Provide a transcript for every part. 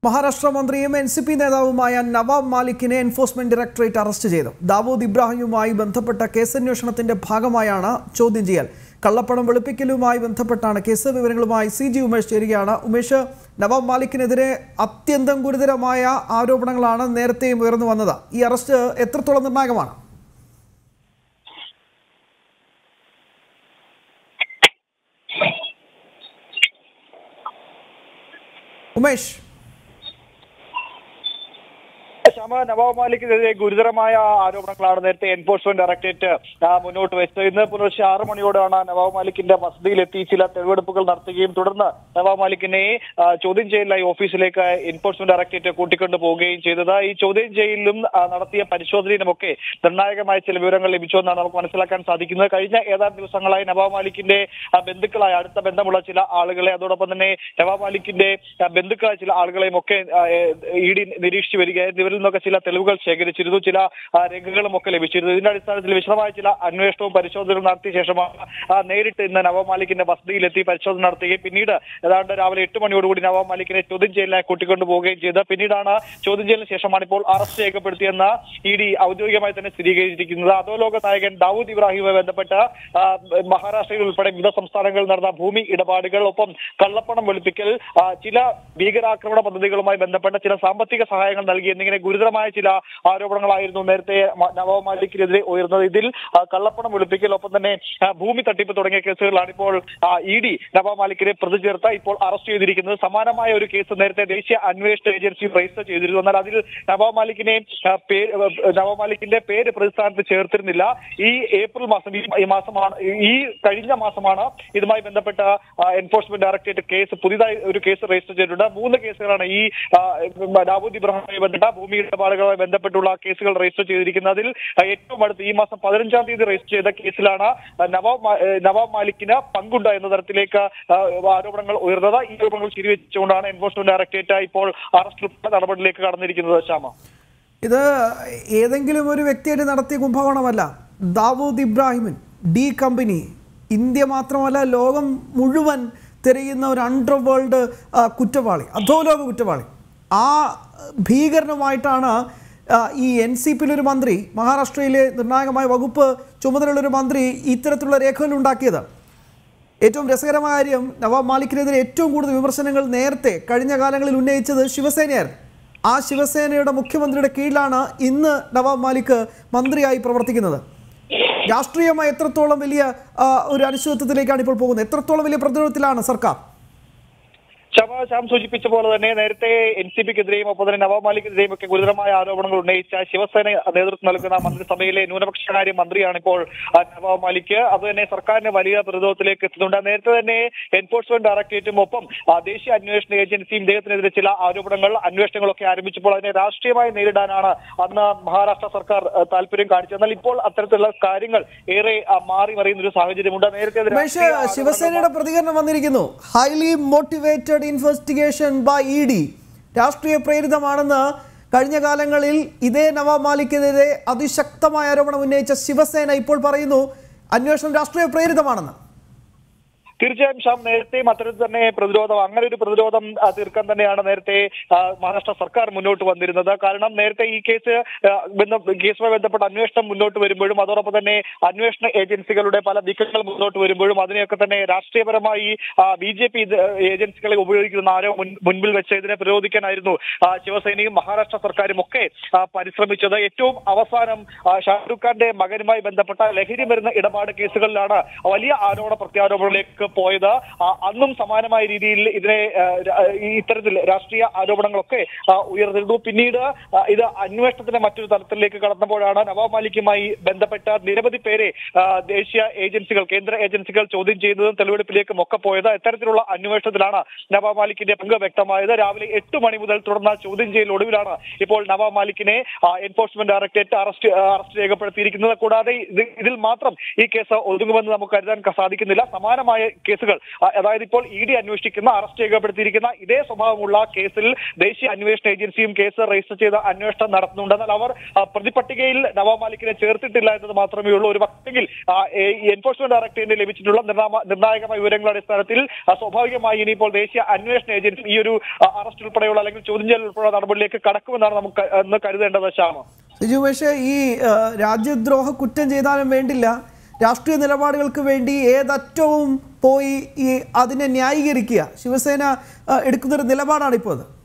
മഹാരാഷ്ട്ര മന്ത്രിയും N C P നേതാവുമായ നവാബ് മാലിക്കിനെ എൻഫോഴ്സ്മെന്റ് ഡയറക്ടറേറ്റ് അറസ്റ്റ് ചെയ്തു ദാവൂദ് ഇബ്രാഹിമുമായി ബന്ധപ്പെട്ട കേസന്വേഷണത്തിന്റെ ഭാഗമായാണ് ചോദ്യം ചെയ്യൽ കള്ളപ്പണം വെളുപ്പിക്കലുമായി ബന്ധപ്പെട്ടാണ് കേസ് വിവരങ്ങളുമായി സി ജി ഉമേഷ് ചേരുകയാണ് ഉമേഷ് നവാബ് മാലിക്കിനെതിരെ അത്യന്തം ഗുരുതരമായ ആരോപണങ്ങളാണ് നേരത്തെയും ഉയർന്നു വന്നത് ഈ അറസ്റ്റ് എത്രത്തോളം നിർണായകമാണ് ഉമേഷ് ശ്യാമ നവാബ് മാലിക്കിനെതിരെ ഗുരുതരമായ ആരോപണങ്ങളാണ് നേരത്തെ എൻഫോഴ്സ്മെന്റ് ഡയറക്ടറേറ്റ് ആ, മുന്നോട്ട് വെച്ചത് ഇന്ന് പുലർച്ചെ ആറ് മണിയോടെയാണ് നവാബ് മാലിക്കിന്റെ വസതിയിലെത്തി ചില തെളിവെടുപ്പുകൾ നടത്തുകയും തുടർന്ന് നവാബ് മാലിക്കിനെ ആ, ചോദ്യം ചെയ്യലായി ഓഫീസിലേക്ക് എൻഫോഴ്സ്മെന്റ് ഡയറക്ടറേറ്റ് കൂട്ടിക്കൊണ്ടു പോവുകയും ചെയ്തത് ഈ ചോദ്യം ചെയ്യലിലും ആ, നടത്തിയ പരിശോധനയിലുമൊക്കെ നിർണായകമായ ചില വിവരങ്ങൾ ലഭിച്ചുവെന്നാണ് നമുക്ക് മനസ്സിലാക്കാൻ സാധിക്കുന്നത് കഴിഞ്ഞ ഏതാനും ദിവസങ്ങളായി നവാബ് മാലിക്കിന്റെ ആ, ബന്ധുക്കളായ അടുത്ത ബന്ധമുള്ള ചില ആളുകളെ അതോടൊപ്പം തന്നെ നവാബ് മാലിക്കിന്റെ ആ, ബന്ധുക്കളായ ചില ആളുകളെയും ഒക്കെ ഇ ഡി നിരീക്ഷിച്ചു വരികയായിരുന്നു ഇവരിൽ നിന്നൊക്കെ ചില തെളിവുകൾ ശേഖരിച്ചിരുന്നു ചില ആ, രേഖകളും ഒക്കെ ലഭിച്ചിരുന്നു ഇതിന്റെ അടിസ്ഥാനത്തിൽ വിശദമായ ചില അന്വേഷണവും പരിശോധനകളും നടത്തിയ ശേഷമാണ് ആ, നേരിട്ട് ഇന്ന് നവാബ് മാലിക്കിന്റെ വസതിയിലെത്തി പരിശോധന നടത്തുകയും പിന്നീട് ഏതാണ്ട് രാവിലെ എട്ട് മണിയോടുകൂടി നവാബ് മാലിക്കിനെ ചോദ്യം ചെയ്യലിനായി കൂട്ടിക്കൊണ്ടു പോവുകയും ചെയ്ത് പിന്നീടാണ് ചോദ്യം ചെയ്യലിന് ശേഷമാണ് ഇപ്പോൾ അറസ്റ്റ് രേഖപ്പെടുത്തിയെന്ന് ഇ ഡി ഔദ്യോഗികമായി തന്നെ സ്ഥിരീകരിച്ചിരിക്കുന്നത് അധോലോക നായകൻ ദാവൂദ് ഇബ്രാഹിമുമായി ബന്ധപ്പെട്ട് ആ, മഹാരാഷ്ട്രയിൽ ഉൾപ്പെടെ വിവിധ സംസ്ഥാനങ്ങളിൽ നടന്ന ഭൂമി ഇടപാടുകൾ ഒപ്പം കള്ളപ്പണം വെളുപ്പിക്കൽ ആ, ചില ഭീകരാക്രമണ പദ്ധതികളുമായി ബന്ധപ്പെട്ട ചില സാമ്പത്തിക സഹായങ്ങൾ നൽകി എന്നിങ്ങനെ ഗുരുതരമായ ചില ആരോപണങ്ങളായിരുന്നു നേരത്തെ മ- നവാബ് മാലിക്കിനെതിരെ ഉയർന്നത് ഇതിൽ ആ, കള്ളപ്പണം വെളുപ്പിക്കൽ ഒപ്പം തന്നെ ആ, ഭൂമി തട്ടിപ്പ് തുടങ്ങിയ കേസുകളാണ് ഇപ്പോൾ ഇ ഡി നവാബ് മാലിക്കിനെ പ്രതി ചേർത്ത് ഇപ്പോൾ അറസ്റ്റ് ചെയ്തിരിക്കുന്നത് സമാനമായ ഒരു കേസ് നേരത്തെ ദേശീയ അന്വേഷണ ഏജൻസി രജിസ്റ്റർ ചെയ്തിരുന്നു എന്നാൽ അതിൽ നവാബ് മാലിക്കിനെ ആ, പേര് ആ, നവാബ് മാലിക്കിന്റെ പേര് പ്രതിസ്ഥാനത്ത് ചേർത്തിരുന്നില്ല ഈ ഏപ്രിൽ മാസം ഈ ഈ മാസമാണ് ഈ കഴിഞ്ഞ മാസമാണ് ഇതുമായി ബന്ധപ്പെട്ട എൻഫോഴ്സ്മെന്റ് ഡയറക്ടറേറ്റ് കേസ് പുതിയതായി ഒരു കേസ് രജിസ്റ്റർ ചെയ്തിട്ടുണ്ട് മൂന്ന് കേസുകളാണ് ഈ ആ, ദാവൂദ് ഇബ്രാഹിമുമായി ബന്ധപ്പെട്ട ഭൂമി ഇടപാടുകളുമായി ബന്ധപ്പെട്ടുള്ള കേസുകൾ രജിസ്റ്റർ ചെയ്തിരിക്കുന്നത് അതിൽ ആ, ഏറ്റവും അടുത്ത് ഈ മാസം പതിനഞ്ചാം തീയതി രജിസ്റ്റർ ചെയ്ത കേസിലാണ് ആ, നവാബ് മാ- ഏ, നവാബ് മാലിക്കിന് പങ്കുണ്ട് എന്ന തരത്തിലേക്ക് ആ, ആരോപണങ്ങൾ ഉയർന്നത് ഈ ആരോപണങ്ങൾ ശരിവെച്ചുകൊണ്ടാണ് എൻഫോഴ്സ്മെന്റ് ഡയറക്ടറേറ്റ് ഇപ്പോൾ അറസ്റ്റ് നടപടിയിലേക്ക് കടന്നിരിക്കുന്നത് ശ്യാമ ഇത് ഏതെങ്കിലും ഒരു വ്യക്തിയായിട്ട് നടത്തിയ കുംഭകോണമല്ല ദാവൂദ് ഇബ്രാഹിമിൻ ഡി കമ്പനി ഇന്ത്യ മാത്രമല്ല ലോകം മുഴുവൻ തിരയുന്ന ഒരു അണ്ടർ വേൾഡ് ആ, കുറ്റവാളി അധോലോക കുറ്റവാളി ആ ഭീകരനുമായിട്ടാണ് ആ, ഈ എൻ സി പിയിലൊരു മന്ത്രി മഹാരാഷ്ട്രയിലെ നിർണായകമായ വകുപ്പ് ചുമതലയുള്ളൊരു മന്ത്രി ഇത്തരത്തിലുള്ള രേഖകൾ ഉണ്ടാക്കിയത് ഏറ്റവും രസകരമായ കാര്യം നവാബ് മാലിക്കിനെതിരെ ഏറ്റവും കൂടുതൽ വിമർശനങ്ങൾ നേരത്തെ കഴിഞ്ഞ കാലങ്ങളിൽ ഉന്നയിച്ചത് ശിവസേനയായിരുന്നു ആ ശിവസേനയുടെ മുഖ്യമന്ത്രിയുടെ കീഴിലാണ് ഇന്ന് നവാബ് മാലിക് മന്ത്രിയായി പ്രവർത്തിക്കുന്നത് രാഷ്ട്രീയമായി എത്രത്തോളം വലിയ ആ, ഒരു അനിശ്ചിതത്വത്തിലേക്കാണ് ഇപ്പോൾ പോകുന്നത് എത്രത്തോളം വലിയ പ്രതിരോധത്തിലാണ് സർക്കാർ ശവ ശ്യാം സൂചിപ്പിച്ച പോലെ തന്നെ നേരത്തെ എൻ സി പിക്കെതിരെയും ഒപ്പം തന്നെ നവാബ് മാലിക്കിനെതിരെയും ഒക്കെ ഗുരുതരമായ ആരോപണങ്ങൾ ഉന്നയിച്ച ശിവസേന നേതൃത്വം നൽകുന്ന മന്ത്രിസഭയിലെ ന്യൂനപക്ഷകാര്യ മന്ത്രിയാണ് ഇപ്പോൾ ആ, നവാബ് മാലിക് അത് തന്നെ സർക്കാരിന് വലിയ പ്രതിരോധത്തിലേക്ക് എത്തുന്നുണ്ട് നേരത്തെ തന്നെ എൻഫോഴ്സ്മെന്റ് ഡയറക്ടറേറ്റും ഒപ്പം ആ, ദേശീയ അന്വേഷണ ഏജൻസിയും ഇദ്ദേഹത്തിനെതിരെ ചില ആരോപണങ്ങൾ അന്വേഷണങ്ങളൊക്കെ ആരംഭിച്ചപ്പോൾ അതിനെ രാഷ്ട്രീയമായി നേരിടാനാണ് അന്ന് മഹാരാഷ്ട്ര സർക്കാർ ആ, താല്പര്യം കാണിച്ചത് എന്നാൽ ഇപ്പോൾ അത്തരത്തിലുള്ള കാര്യങ്ങൾ ഏറെ ആ, മാറി മറിയുന്ന ഒരു സാഹചര്യമുണ്ട് നേരത്തെ അത് ഉമേഷ് രാഷ്ട്രീയ ആരോപണങ്ങൾ ശിവസേനയുടെ പ്രതികരണം വന്നിരിക്കുന്നു highly motivated investigation by E D രാഷ്ട്രീയ പ്രേരിതമാണെന്ന് കഴിഞ്ഞ കാലങ്ങളിൽ ഇതേ നവാബ് മാലിക്കെതിരെ അതിശക്തമായ ആരോപണം ഉന്നയിച്ച ശിവസേന ഇപ്പോൾ പറയുന്നു അന്വേഷണം രാഷ്ട്രീയ പ്രേരിതമാണെന്ന് തീർച്ചയായും ഷാം നേരത്തെയും അത്തരത്തിൽ തന്നെ പ്രതിരോധം അങ്ങനെ ഒരു പ്രതിരോധം ആ, തീർക്കാൻ തന്നെയാണ് നേരത്തെ ആ, മഹാരാഷ്ട്ര സർക്കാർ മുന്നോട്ട് വന്നിരുന്നത് കാരണം നേരത്തെ ഈ കേസ് ആ, ബന്ധ- കേസുമായി ബന്ധപ്പെട്ട അന്വേഷണം മുന്നോട്ട് വരുമ്പോഴും അതോടൊപ്പം തന്നെ അന്വേഷണ ഏജൻസികളുടെ പല നീക്കങ്ങൾ മുന്നോട്ട് വരുമ്പോഴും അതിനെയൊക്കെ തന്നെ രാഷ്ട്രീയപരമായി ബി ജെ പി ഏജൻസികളെ ഉപയോഗിക്കുന്ന ആരോ മുൻ- മുൻപിൽ വെച്ച് ഇതിനെ പ്രതിരോധിക്കാനായിരുന്നു ആ, ശിവസേനയും മഹാരാഷ്ട്ര സർക്കാരും ഒക്കെ ആ, പരിശ്രമിച്ചത് ഏറ്റവും അവസാനം ആ, ഷാരൂഖ് ഖാന്റെ മകനുമായി ബന്ധപ്പെട്ട ലഹരി മരുന്ന് ഇടപാട് കേസുകളിലാണ് വലിയ ആരോപണ പ്രത്യാരോപണങ്ങളിലേക്ക് പോയത് ആ, അന്നും സമാനമായ രീതിയിൽ ഇതിനെ ആ, ര- ഈ ഇത്തരത്തിൽ രാഷ്ട്രീയ ആരോപണങ്ങളൊക്കെ ആ, ഉയർന്നിരുന്നു പിന്നീട് ആ, ഇത് അന്വേഷണത്തിന്റെ മറ്റൊരു തലത്തിലേക്ക് കടന്നപ്പോഴാണ് നവാബ് മാലിക്കുമായി ബന്ധപ്പെട്ട നിരവധി പേരെ ആ, ദേശീയ ഏജൻസികൾ കേന്ദ്ര ഏജൻസികൾ ചോദ്യം ചെയ്തതും തെളിവെടുപ്പിലേക്കും ഒക്കെ പോയത് ഇത്തരത്തിലുള്ള അന്വേഷണത്തിലാണ് നവാബ് മാലിക്കിന്റെ പങ്ക് വ്യക്തമായത് രാവിലെ എട്ട് മണി മുതൽ തുടർന്ന ചോദ്യം ചെയ്യൽ ഒടുവിലാണ് ഇപ്പോൾ നവാബ് മാലിക്കിനെ ആ, എൻഫോഴ്സ്മെന്റ് ഡയറക്ടറേറ്റ് അറസ്റ്റ് ആ, അറസ്റ്റ് രേഖപ്പെടുത്തിയിരിക്കുന്നത് കൂടാതെ ഇത് ഇതിൽ മാത്രം ഈ കേസ് ഒതുങ്ങുമെന്ന് നമുക്ക് കരുതാൻ ക- സാധിക്കുന്നില്ല സമാനമായ കേസുകൾ ആ, അതായത് ഇപ്പോൾ ഇ ഡി അന്വേഷിക്കുന്ന അറസ്റ്റ് രേഖപ്പെടുത്തിയിരിക്കുന്ന ഇതേ സ്വഭാവമുള്ള കേസിൽ ദേശീയ അന്വേഷണ ഏജൻസിയും കേസ് രജിസ്റ്റർ ചെയ്ത അന്വേഷണം നടത്തുന്നുണ്ട് എന്നാൽ അവർ ആ, പ്രതിപട്ടികയിൽ നവാബ് മാലിക്കിനെ ചേർത്തിട്ടില്ല എന്നത് മാത്രമേ ഉള്ളൂ ഒരു പക്ഷെങ്കിൽ എൻഫോഴ്സ്മെന്റ് ഡയറക്ടറേറ്റിന് ലഭിച്ചിട്ടുള്ള നിർണാമ- നിർണായകമായ വിവരങ്ങളുടെ അടിസ്ഥാനത്തിൽ ആ, സ്വാഭാവികമായി ഇനിയിപ്പോൾ ദേശീയ അന്വേഷണ ഏജൻസി ഈ ഒരു ആ, അറസ്റ്റ് ഉൾപ്പെടെയുള്ള അല്ലെങ്കിൽ ചോദ്യം ചെയ്യൽ ഉൾപ്പെടെയുള്ള നടപടിയിലേക്ക് കടക്കുമെന്നാണ് നമുക്ക് ഇന്ന് കരുതേണ്ടത് ശ്യാമ സിജു പക്ഷേ ഈ ആ, രാജ്യദ്രോഹ കുറ്റം ചെയ്താലും വേണ്ടില്ല രാഷ്ട്രീയ നിലപാടുകൾക്ക് വേണ്ടി ഏതറ്റവും പോയി ഈ അതിനെ ന്യായീകരിക്കുക ശിവസേന ആ, എടുക്കുന്നൊരു നിലപാടാണ് ഇപ്പോൾ അത്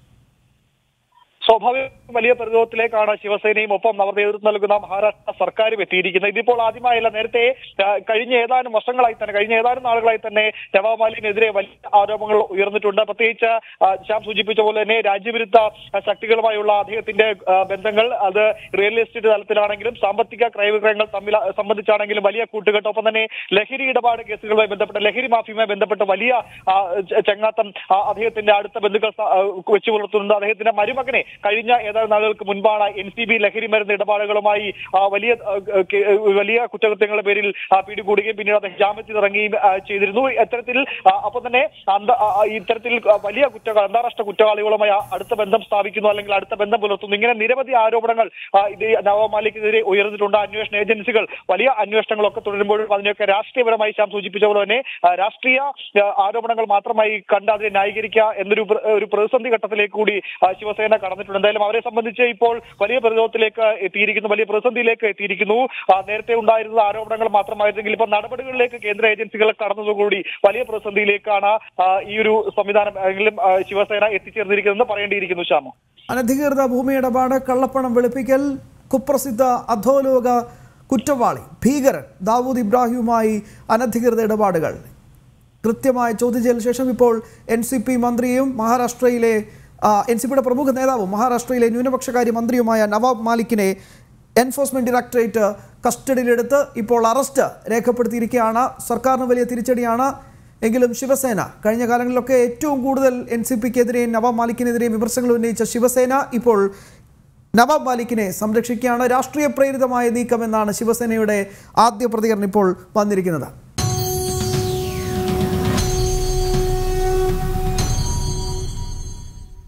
സ്വാഭാവിക വലിയ പ്രതിരോധത്തിലേക്കാണ് ശിവസേനയും ഒപ്പം അവർ നേതൃത്വം നൽകുന്ന മഹാരാഷ്ട്ര സർക്കാരും എത്തിയിരിക്കുന്നത് ഇതിപ്പോൾ ആദ്യമായല്ല നേരത്തെ ആ, കഴിഞ്ഞ ഏതാനും വർഷങ്ങളായി തന്നെ കഴിഞ്ഞ ഏതാനും നാളുകളായി തന്നെ നവാബ് മാലിക്കിനെതിരെ വലിയ ആരോപണങ്ങൾ ഉയർന്നിട്ടുണ്ട് പ്രത്യേകിച്ച് ആ, ശ്യാം സൂചിപ്പിച്ച പോലെ തന്നെ രാജ്യവിരുദ്ധ ആ, ശക്തികളുമായുള്ള അദ്ദേഹത്തിന്റെ ആ, ബന്ധങ്ങൾ അത് റിയൽ എസ്റ്റേറ്റ് തലത്തിലാണെങ്കിലും സാമ്പത്തിക ക്രയവിക്രയങ്ങൾ തമ്മിൽ സംബന്ധിച്ചാണെങ്കിലും വലിയ കൂട്ടുകെട്ട് ഒപ്പം തന്നെ ലഹരി ഇടപാട് കേസുകളുമായി ബന്ധപ്പെട്ട് ലഹരി മാഫിയുമായി ബന്ധപ്പെട്ട് വലിയ ആ, ച- ചങ്ങാത്തം ആ, അദ്ദേഹത്തിന്റെ അടുത്ത ബന്ധുക്കൾ സ- ആ, വെച്ചു പുലർത്തുന്നുണ്ട് അദ്ദേഹത്തിന്റെ മരുമകനെ കഴിഞ്ഞ ഏതാനും നാളുകൾക്ക് മുൻപാണ് എൻ സി ബി ലഹരി മരുന്ന് ഇടപാടുകളുമായി ആ, വലിയ ആ, കെ- വലിയ കുറ്റകൃത്യങ്ങളുടെ പേരിൽ ആ, പിടികൂടുകയും പിന്നീട് അദ്ദേഹം ജാമ്യത്തിൽ ഇറങ്ങുകയും ആ, ചെയ്തിരുന്നു ഇത്തരത്തിൽ ആ, ഒപ്പം തന്നെ അന്ത- ആ, ആ, ഇത്തരത്തിൽ ആ, വലിയ കുറ്റങ്ങൾ അന്താരാഷ്ട്ര കുറ്റവാളികളുമായി ആ അടുത്ത ബന്ധം സ്ഥാപിക്കുന്നു അല്ലെങ്കിൽ അടുത്ത ബന്ധം പുലർത്തുന്നു ഇങ്ങനെ നിരവധി ആരോപണങ്ങൾ ആ, ഇത് നവാബ് മാലിക്കിനെതിരെ ഉയർന്നിട്ടുണ്ട് അന്വേഷണ ഏജൻസികൾ വലിയ അന്വേഷണങ്ങളൊക്കെ തുടരുമ്പോഴും അതിനെയൊക്കെ രാഷ്ട്രീയപരമായി ശ്യാം സൂചിപ്പിച്ച പോലെ തന്നെ ആ, രാഷ്ട്രീയ ആ, ആരോപണങ്ങൾ മാത്രമായി കണ്ട് അതിനെ ന്യായീകരിക്കുക എന്നൊരു പ്ര- ഒരു പ്രതിസന്ധി ഘട്ടത്തിലേക്ക് കൂടി ആ, ശിവസേന കടന്നിട്ടുണ്ട് എന്തായാലും അവരെ സംബന്ധിച്ച് ഇപ്പോൾ വലിയ പ്രതിരോധത്തിലേക്ക് എത്തിയിരിക്കുന്നു വലിയ പ്രതിസന്ധിയിലേക്ക് എത്തിയിരിക്കുന്നു ആ, നേരത്തെ ഉണ്ടായിരുന്ന ആരോപണങ്ങൾ മാത്രമായിരുന്നെങ്കിൽ ഇപ്പോൾ നടപടികളിലേക്ക് കേന്ദ്ര ഏജൻസികൾ കടന്നതോടുകൂടി വലിയ പ്രതിസന്ധിയിലേക്കാണ് ആ, ഈ ഒരു സംവിധാനം എങ്കിലും ആ, ശിവസേന എത്തിച്ചേർന്നിരിക്കുന്നതെന്ന് പറയേണ്ടിയിരിക്കുന്നു ശ്യാമ അനധികൃത ഭൂമി ഇടപാട് കള്ളപ്പണം വെളുപ്പിക്കൽ കുപ്രസിദ്ധ അധോലോക കുറ്റവാളി ഭീകരൻ ദാവൂദ് ഇബ്രാഹിമുമായി അനധികൃത ഇടപാടുകൾ കൃത്യമായ ചോദ്യം ചെയ്യലിന് ശേഷം ഇപ്പോൾ എൻ സി പി മന്ത്രിയും മഹാരാഷ്ട്രയിലെ എൻ സി പിയുടെ പ്രമുഖ നേതാവും മഹാരാഷ്ട്രയിലെ ന്യൂനപക്ഷകാര്യ മന്ത്രിയുമായ നവാബ് മാലിക്കിനെ എൻഫോഴ്സ്മെന്റ് ഡയറക്ടറേറ്റ് കസ്റ്റഡിയിലെടുത്ത് ഇപ്പോൾ അറസ്റ്റ് രേഖപ്പെടുത്തിയിരിക്കുകയാണ് സർക്കാരിന് വലിയ തിരിച്ചടിയാണ് എങ്കിലും ശിവസേന കഴിഞ്ഞ കാലങ്ങളിലൊക്കെ ഏറ്റവും കൂടുതൽ എൻ സി പിക്കെതിരെയും നവാബ് മാലിക്കിനെതിരെയും വിമർശനങ്ങൾ ഉന്നയിച്ച ശിവസേന ഇപ്പോൾ നവാബ് മാലിക്കിനെ സംരക്ഷിക്കുകയാണ് രാഷ്ട്രീയ പ്രേരിതമായ നീക്കമെന്നാണ് ശിവസേനയുടെ ആദ്യ പ്രതികരണം ഇപ്പോൾ വന്നിരിക്കുന്നത്